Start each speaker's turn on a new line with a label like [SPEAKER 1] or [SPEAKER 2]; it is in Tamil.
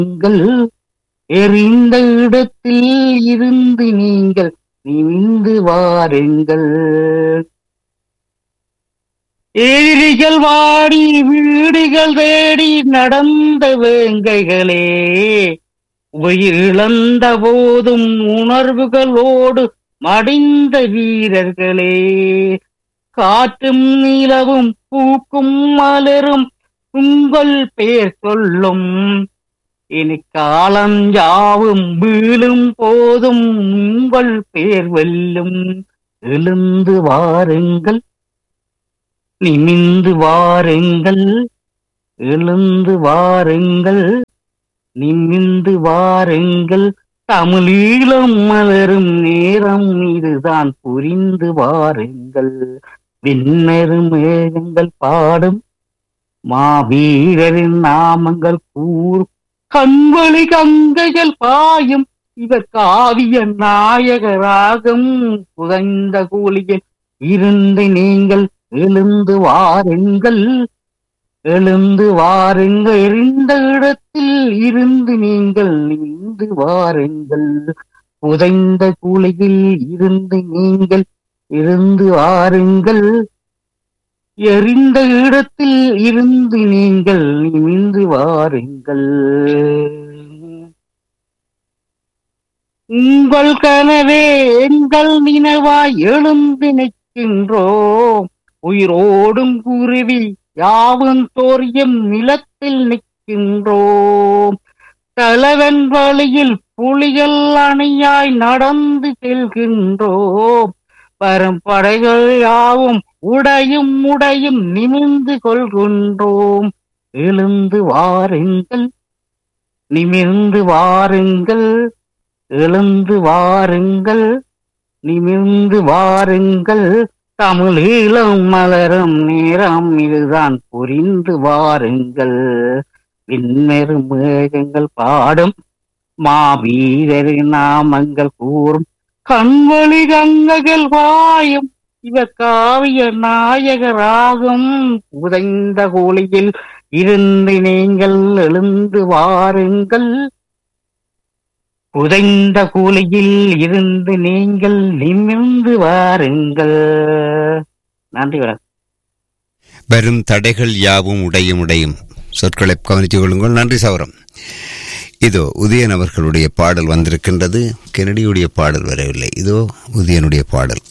[SPEAKER 1] நீங்கள் எரிந்த இடத்தில் இருந்து நீங்கள் நிமிந்து வாருங்கள் எதிரிகள் வாடி வீடுகள் தேடி நடந்த வேங்கைகளே உயிர் இழந்த போதும் உணர்வுகளோடு மடிந்த வீரர்களே காற்றும் நிலவும் பூக்கும் மலரும் உங்கள் பேர் சொல்லும் இனி காலம் யாவும் வீழும் போதும் உங்கள் பேர் வெல்லும் எழுந்து வாருங்கள் நிமிந்து வாருங்கள் எழுந்து வாருங்கள் நிமிந்து வாருங்கள் தமிழீழம் மலரும் நேரம் இதுதான் புரிந்து வாருங்கள் விண்ணரும் மேகங்கள் பாடும் மாவீரரின் நாமங்கள் கூறும் கண்வழி கங்கைகள் பாயும் இவர் காவிய நாயகராகும் புதைந்த கூலியில் இருந்து நீங்கள் எழுந்து வாருங்கள் எழுந்து வாருங்கள் எரிந்த இடத்தில் இருந்து நீங்கள் நின்று வாருங்கள் புதைந்த கூலியில் இருந்து நீங்கள் இருந்து வாருங்கள் எரிந்த இடத்தில் இருந்து நீங்கள் நிமிந்து வாருங்கள் உங்கள் கனவே எங்கள் நினைவாய் எழுந்து நிற்கின்றோம் உயிரோடும் குருவி யாவும் தோறியும் நிலத்தில் நிற்கின்றோம் தலைவன் வழியில் புலிகள் அணியாய் நடந்து செல்கின்றோம் பரம்படைகள் யாவும் உடையும் உடையும் நிமிர்ந்து கொள்கின்றோம் எழுந்து வாருங்கள் நிமிர்ந்து வாருங்கள் எழுந்து வாருங்கள் நிமிர்ந்து வாருங்கள் தமிழீழம் மலரும் நேரம் இதுதான் புரிந்து வாருங்கள் விண்மெரு மேகங்கள் பாடும் மாவீரரின் நாமங்கள் கூறும் கண்வழி கங்கைகள் வாயும் இவ காவிய நாயகராகும் புதைந்த கூலியில் இருந்து நீங்கள் எழுந்து வாருங்கள் புதைந்த கூலியில் இருந்து நீங்கள் நிமிர்ந்து வாருங்கள் நன்றி வணக்கம்
[SPEAKER 2] வரும் தடைகள் யாவும் உடையும் உடையும் சொற்களை கவனித்துக் கொள்ளுங்கள் நன்றி சௌரம் இதோ உதயன் அவர்களுடைய பாடல் வந்திருக்கின்றது கெனடியுடைய பாடல் வரவில்லை இதோ உதயனுடைய பாடல்